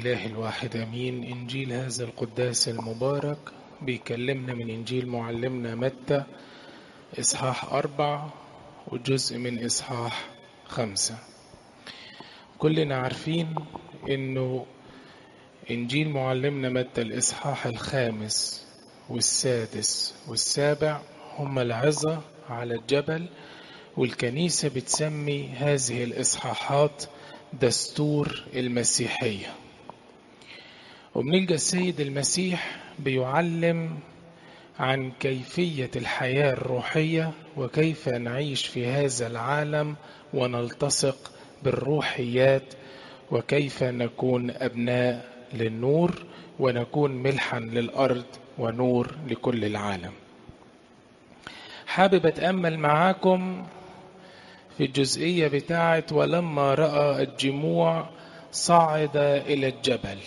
الإله الواحد أمين إنجيل هذا القداس المبارك بيكلمنا من إنجيل معلمنا متى إصحاح أربع وجزء من إصحاح خمسة كلنا عارفين إنه إنجيل معلمنا متى الإصحاح الخامس والسادس والسابع هم العظة على الجبل والكنيسة بتسمي هذه الإصحاحات دستور المسيحية وبنلقى السيد المسيح بيعلم عن كيفية الحياة الروحية وكيف نعيش في هذا العالم ونلتصق بالروحيات وكيف نكون أبناء للنور ونكون ملحا للأرض ونور لكل العالم حابب أتأمل معاكم في الجزئية بتاعت ولما رأى الجموع صعد إلى الجبل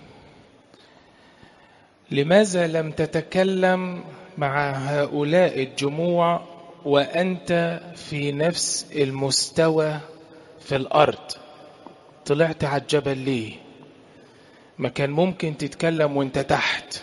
لماذا لم تتكلم مع هؤلاء الجموع وأنت في نفس المستوى في الأرض طلعت على الجبل ليه ما كان ممكن تتكلم وانت تحت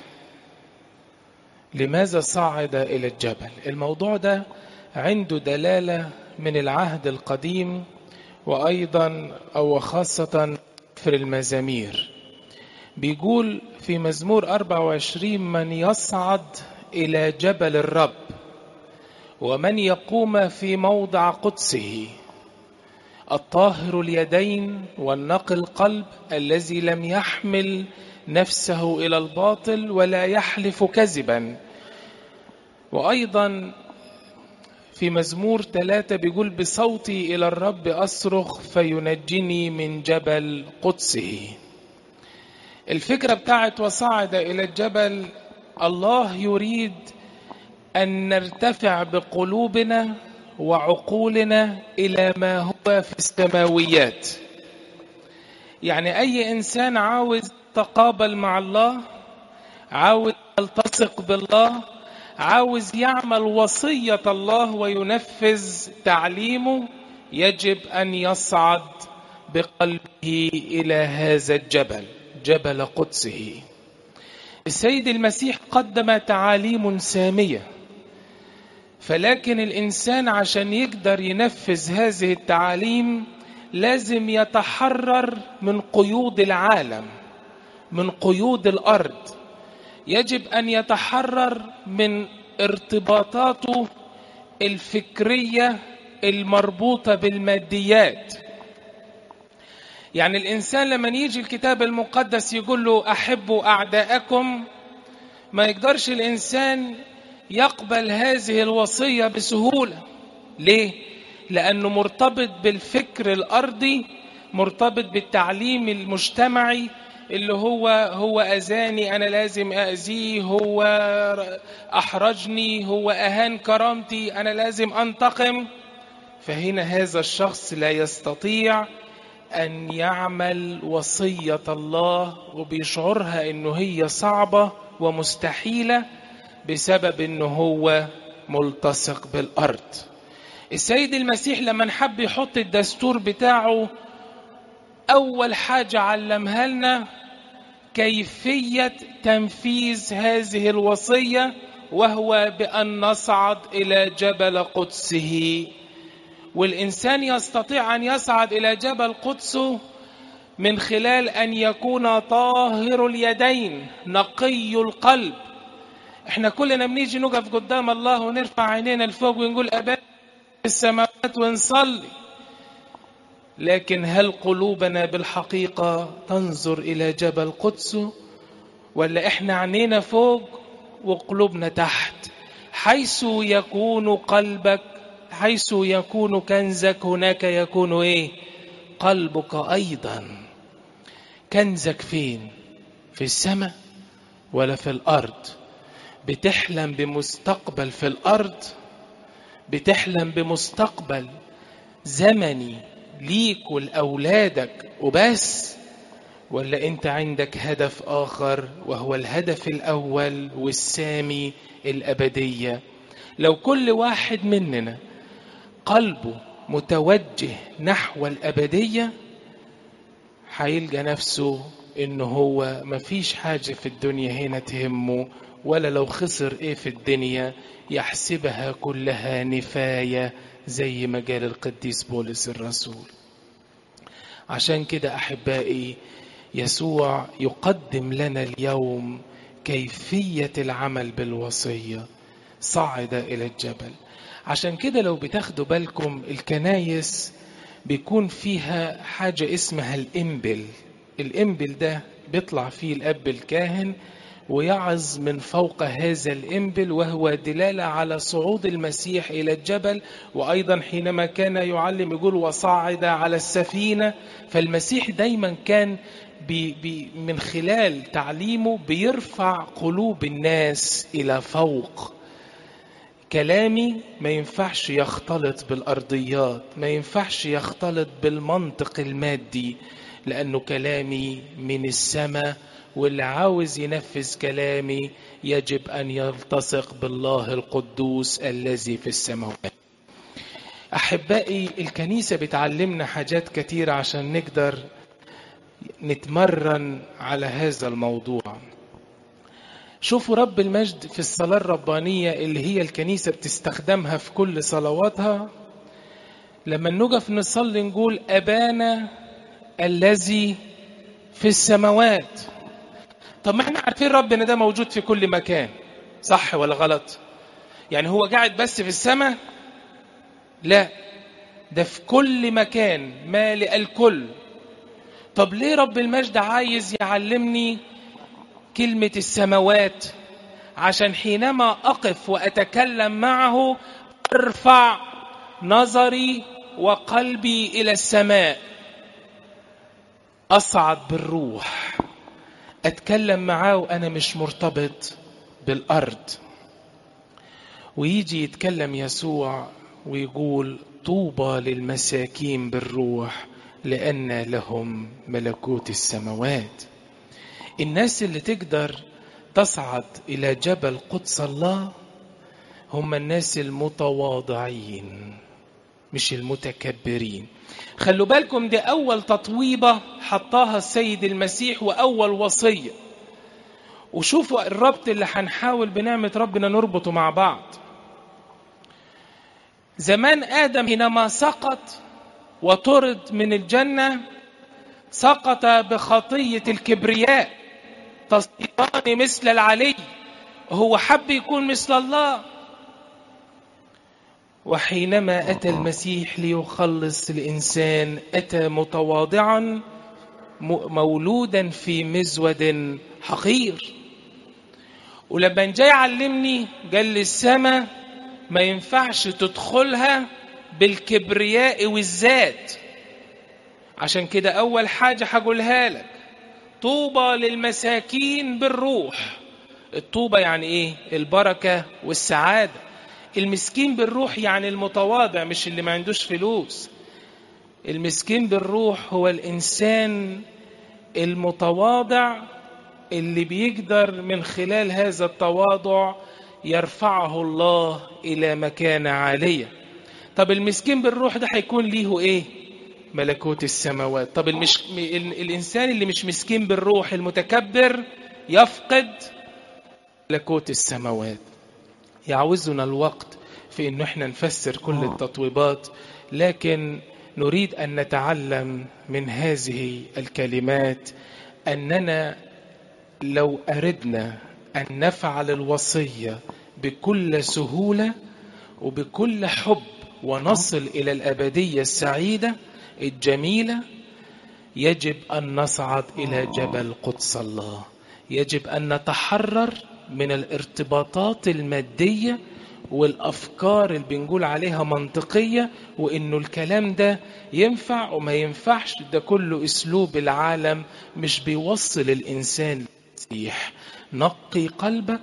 لماذا صعد إلى الجبل الموضوع ده عنده دلالة من العهد القديم وأيضا أو خاصة في المزامير بيقول في مزمور 24 من يصعد إلى جبل الرب ومن يقوم في موضع قدسه الطاهر اليدين والنقي القلب الذي لم يحمل نفسه إلى الباطل ولا يحلف كذبا وأيضا في مزمور ثلاثة بيقول بصوتي إلى الرب أصرخ فينجني من جبل قدسه الفكرة بتاعت وصعد إلى الجبل الله يريد أن نرتفع بقلوبنا وعقولنا إلى ما هو في السماويات يعني أي إنسان عاوز تقابل مع الله عاوز يلتصق بالله عاوز يعمل وصية الله وينفذ تعليمه يجب أن يصعد بقلبه إلى هذا الجبل جبل قدسه السيد المسيح قدم تعاليم سامية فلكن الإنسان عشان يقدر ينفذ هذه التعاليم لازم يتحرر من قيود العالم من قيود الأرض يجب أن يتحرر من ارتباطاته الفكرية المربوطة بالماديات يعني الإنسان لما يجي الكتاب المقدس يقول له أحبوا أعداءكم ما يقدرش الإنسان يقبل هذه الوصية بسهولة ليه؟ لأنه مرتبط بالفكر الأرضي مرتبط بالتعليم المجتمعي اللي هو هو أذاني أنا لازم أذيه هو أحرجني هو أهان كرامتي أنا لازم أنتقم فهنا هذا الشخص لا يستطيع أن يعمل وصية الله وبيشعرها إنه هي صعبة ومستحيلة بسبب إنه هو ملتصق بالأرض السيد المسيح لما حب يحط الدستور بتاعه أول حاجة علمها لنا كيفية تنفيذ هذه الوصية وهو بأن نصعد إلى جبل قدسه والإنسان يستطيع أن يصعد إلى جبل قدسه من خلال أن يكون طاهر اليدين نقي القلب احنا كلنا بنيجي نقف قدام الله ونرفع عينينا لفوق ونقول أبانا في السماوات ونصلي لكن هل قلوبنا بالحقيقة تنظر إلى جبل قدس ولا إحنا عينينا فوق وقلوبنا تحت حيث يكون قلبك حيث يكون كنزك هناك يكون إيه قلبك أيضا كنزك فين في السماء ولا في الأرض بتحلم بمستقبل في الأرض بتحلم بمستقبل زمني ليك ولأولادك وبس ولا أنت عندك هدف آخر وهو الهدف الأول والسامي الأبدية لو كل واحد مننا قلبه متوجه نحو الأبدية هيلقى نفسه إن هو مفيش حاجة في الدنيا هنا تهمه ولا لو خسر إيه في الدنيا يحسبها كلها نفاية زي ما قال القديس بولس الرسول عشان كده أحبائي يسوع يقدم لنا اليوم كيفية العمل بالوصية صعد إلى الجبل عشان كده لو بتاخدوا بالكم الكنايس بيكون فيها حاجة اسمها الإنبل الإنبل ده بيطلع فيه الأب الكاهن ويعظ من فوق هذا الإنبل وهو دلالة على صعود المسيح إلى الجبل وأيضا حينما كان يعلم يقول وصعد على السفينة فالمسيح دايما كان بي بي من خلال تعليمه بيرفع قلوب الناس إلى فوق كلامي ما ينفعش يختلط بالأرضيات ما ينفعش يختلط بالمنطق المادي لأنه كلامي من السماء واللي عاوز ينفذ كلامي يجب أن يلتصق بالله القدوس الذي في السماوات أحبائي الكنيسة بتعلمنا حاجات كتيرة عشان نقدر نتمرن على هذا الموضوع شوفوا رب المجد في الصلاة الربانية اللي هي الكنيسة بتستخدمها في كل صلواتها لما نقف نصلي نقول أبانا الذي في السماوات طب ما احنا عارفين ربنا ده موجود في كل مكان صح ولا غلط يعني هو قاعد بس في السماء لا ده في كل مكان مالئ الكل طب ليه رب المجد عايز يعلمني كلمة السماوات عشان حينما أقف وأتكلم معه أرفع نظري وقلبي إلى السماء أصعد بالروح أتكلم معاه وأنا مش مرتبط بالأرض ويجي يتكلم يسوع ويقول طوبى للمساكين بالروح لأن لهم ملكوت السماوات الناس اللي تقدر تصعد إلى جبل قدس الله هم الناس المتواضعين مش المتكبرين خلوا بالكم دي أول تطويبة حطاها السيد المسيح وأول وصية وشوفوا الربط اللي هنحاول بنعمة ربنا نربطه مع بعض زمان آدم حينما سقط وطرد من الجنة سقط بخطية الكبرياء تصيران مثل العلي هو حب يكون مثل الله وحينما أتى المسيح ليخلص الإنسان أتى متواضعا مولودا في مزود حقير ولما جاي يعلمني قال لي السماء ما ينفعش تدخلها بالكبرياء والذات عشان كده أول حاجة هقولها لك طوبى للمساكين بالروح الطوبة يعني إيه البركة والسعادة المسكين بالروح يعني المتواضع مش اللي ما عندوش فلوس المسكين بالروح هو الإنسان المتواضع اللي بيقدر من خلال هذا التواضع يرفعه الله إلى مكانة عالية طب المسكين بالروح ده هيكون ليه إيه ملكوت السماوات طب المش... الإنسان اللي مش مسكين بالروح المتكبر يفقد ملكوت السماوات يعوزنا الوقت في انه احنا نفسر كل التطويبات لكن نريد ان نتعلم من هذه الكلمات اننا لو اردنا ان نفعل الوصيه بكل سهوله وبكل حب ونصل الى الابديه السعيده الجميله يجب ان نصعد الى جبل قدس الله يجب ان نتحرر من الارتباطات المادية والأفكار اللي بنقول عليها منطقية وإنه الكلام ده ينفع وما ينفعش ده كله أسلوب العالم مش بيوصل الإنسان للمسيح نقي قلبك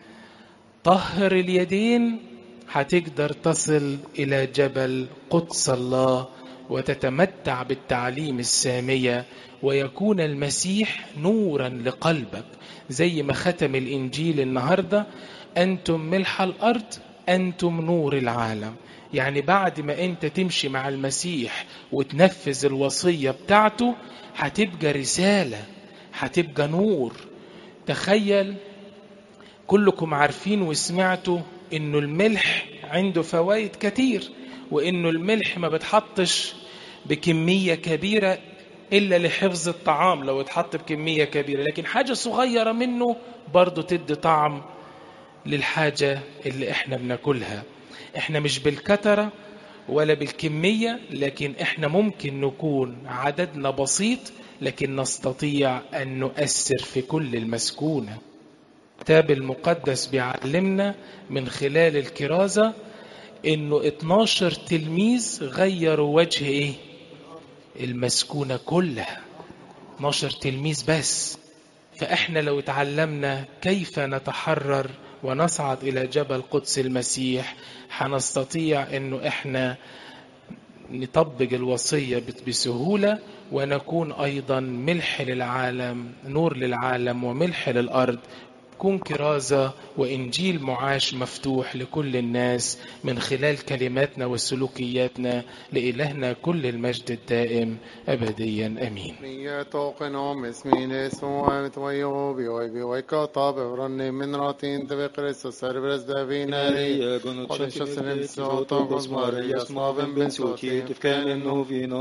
طهر اليدين هتقدر تصل إلى جبل قدس الله وتتمتع بالتعليم السامية ويكون المسيح نورا لقلبك زي ما ختم الإنجيل النهاردة أنتم ملح الأرض أنتم نور العالم يعني بعد ما أنت تمشي مع المسيح وتنفذ الوصية بتاعته هتبقى رسالة هتبقى نور تخيل كلكم عارفين وسمعتوا انه الملح عنده فوائد كتير وانه الملح ما بتحطش بكمية كبيرة الا لحفظ الطعام لو اتحط بكمية كبيرة لكن حاجة صغيرة منه برضو تدي طعم للحاجة اللي احنا بناكلها احنا مش بالكترة ولا بالكمية لكن احنا ممكن نكون عددنا بسيط لكن نستطيع ان نؤثر في كل المسكونه الكتاب المقدس بيعلمنا من خلال الكرازة انه 12 تلميذ غيروا وجه ايه المسكونة كلها 12 تلميذ بس فاحنا لو اتعلمنا كيف نتحرر ونصعد الى جبل قدس المسيح هنستطيع انه احنا نطبق الوصية بسهولة ونكون أيضا ملح للعالم نور للعالم وملح للأرض تكون كرازة وإنجيل معاش مفتوح لكل الناس من خلال كلماتنا وسلوكياتنا لإلهنا كل المجد الدائم أبديا أمين Nyetokenom esmines oamet vajo bioi bioi kata bevrani min ratin teve Kristus servres devineri. Maria, gonot Odin shasem shasenem et sotom sotos Maria, smaven ben sokit, fkanen novina